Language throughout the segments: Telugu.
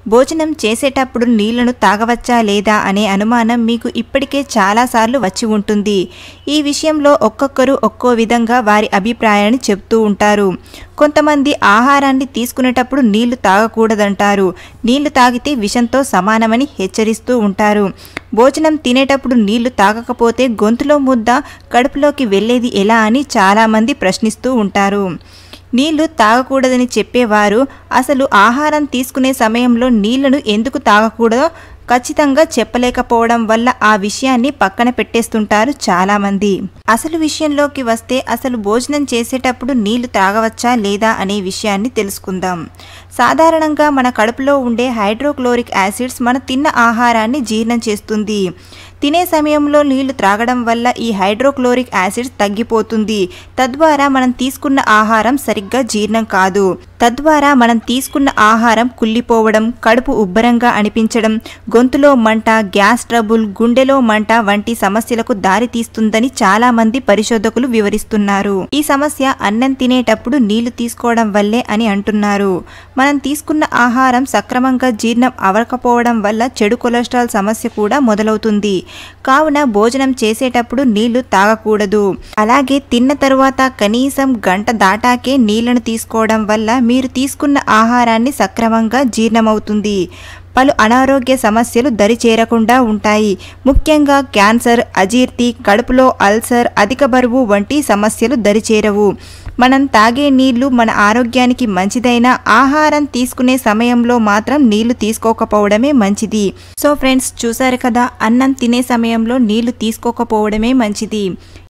భోజనం చేసేటప్పుడు నీళ్లను తాగవచ్చా లేదా అనే అనుమానం మీకు ఇప్పటికే చాలాసార్లు వచ్చి ఉంటుంది ఈ విషయంలో ఒక్కొక్కరు ఒక్కో విధంగా వారి అభిప్రాయాన్ని చెప్తూ ఉంటారు కొంతమంది ఆహారాన్ని తీసుకునేటప్పుడు నీళ్లు తాగకూడదంటారు నీళ్లు తాగితే విషంతో సమానమని హెచ్చరిస్తూ ఉంటారు భోజనం తినేటప్పుడు నీళ్లు తాగకపోతే గొంతులో ముద్ద కడుపులోకి వెళ్ళేది ఎలా అని చాలామంది ప్రశ్నిస్తూ ఉంటారు నీళ్లు తాగకూడదని చెప్పేవారు అసలు ఆహారం తీసుకునే సమయంలో నీళ్లను ఎందుకు తాగకూడదో ఖచ్చితంగా చెప్పలేకపోవడం వల్ల ఆ విషయాన్ని పక్కన పెట్టేస్తుంటారు చాలామంది అసలు విషయంలోకి వస్తే అసలు భోజనం చేసేటప్పుడు నీళ్లు తాగవచ్చా లేదా అనే విషయాన్ని తెలుసుకుందాం సాధారణంగా మన కడుపులో ఉండే హైడ్రోక్లోరిక్ యాసిడ్స్ మన తిన్న ఆహారాన్ని జీర్ణం చేస్తుంది తినే సమయంలో నీళ్లు త్రాగడం వల్ల ఈ హైడ్రోక్లోరిక్ యాసిడ్స్ తగ్గిపోతుంది తద్వారా మనం తీసుకున్న ఆహారం సరిగ్గా జీర్ణం కాదు తద్వారా మనం తీసుకున్న ఆహారం కుళ్ళిపోవడం కడుపు ఉబ్బరంగా అనిపించడం గొంతులో మంట గ్యాస్ ట్రబుల్ గుండెలో మంట వంటి సమస్యలకు దారి తీస్తుందని చాలా మంది పరిశోధకులు వివరిస్తున్నారు ఈ సమస్య అన్నం తినేటప్పుడు నీళ్లు తీసుకోవడం వల్లే అని అంటున్నారు మనం తీసుకున్న ఆహారం సక్రమంగా జీర్ణం అవ్వకపోవడం వల్ల చెడు కొలెస్ట్రాల్ సమస్య కూడా మొదలవుతుంది కావున భోజనం చేసేటప్పుడు నీళ్లు తాగకూడదు అలాగే తిన్న తరువాత కనీసం గంట దాటాకే నీళ్లను తీసుకోవడం వల్ల మీరు తీసుకున్న ఆహారాన్ని సక్రమంగా జీర్ణమవుతుంది పలు అనారోగ్య సమస్యలు దరి చేరకుండా ఉంటాయి ముఖ్యంగా క్యాన్సర్ అజీర్తి కడుపులో అల్సర్ అధిక బరువు వంటి సమస్యలు దరిచేరవు మనం తాగే నీళ్లు మన ఆరోగ్యానికి మంచిదైన ఆహారం తీసుకునే సమయంలో మాత్రం నీళ్లు తీసుకోకపోవడమే మంచిది సో ఫ్రెండ్స్ చూసారు కదా అన్నం తినే సమయంలో నీళ్లు తీసుకోకపోవడమే మంచిది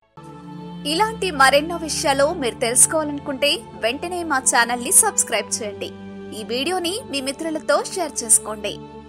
ఇలాంటి మరెన్నో విషయాలు మీరు తెలుసుకోవాలనుకుంటే వెంటనే మా ఛానల్ ని సబ్స్క్రైబ్ చేయండి ఈ వీడియోని మీ మిత్రులతో షేర్ చేసుకోండి